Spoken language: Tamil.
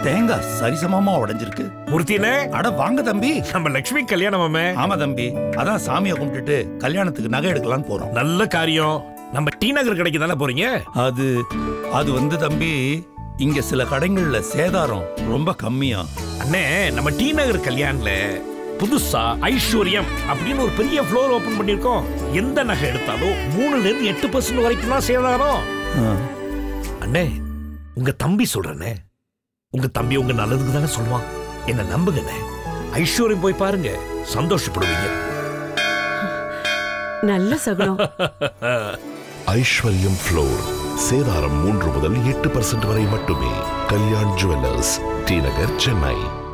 தேங்காய் சரிசமமா உடைஞ்சிருக்கு மூர்த்தினே அட வாங்க தம்பி நம்ம லக்ஷ்மி கல்யாணமாமே ஆமா தம்பி அதான் சாமியை கும்பிட்டுட்டு கல்யாணத்துக்கு நகை எடுக்கலாம்னு போறோம் நல்ல காரியம் நம்ம டி நகர் கடைக்கு தானே போறீங்க அது அது வந்து தம்பி இங்க சில கடைகள்ல சேதாரம் ரொம்ப கம்மியா அண்ணே நம்ம டி நகர் கல்யாண்ல புதுசா ஐஸ்வர்யம் அப்படின்னு ஒரு பெரிய ஃப்ளோர் ஓபன் பண்ணிருக்கோம் எந்த நகை எடுத்தாலும் மூணுல இருந்து எட்டு பர்சன்ட் வரைக்கும் தான் சேதாரம் ஆ. அண்ணே உங்க தம்பி சொல்றேனே உங்க தம்பி உங்க நல்லதுக்கு தானே சொல்லுவான் என்ன நம்புங்கண்ணே ஐஸ்வர்யம் போய் பாருங்க சந்தோஷப்படுவீங்க நல்ல சகுனம் ஐஸ்வர்யம் ஃப்ளோர் சேதாரம் மூன்று முதல் எட்டு பர்சன்ட் வரை மட்டுமே கல்யாண் ஜுவல்லர்ஸ் டி நகர் சென்னை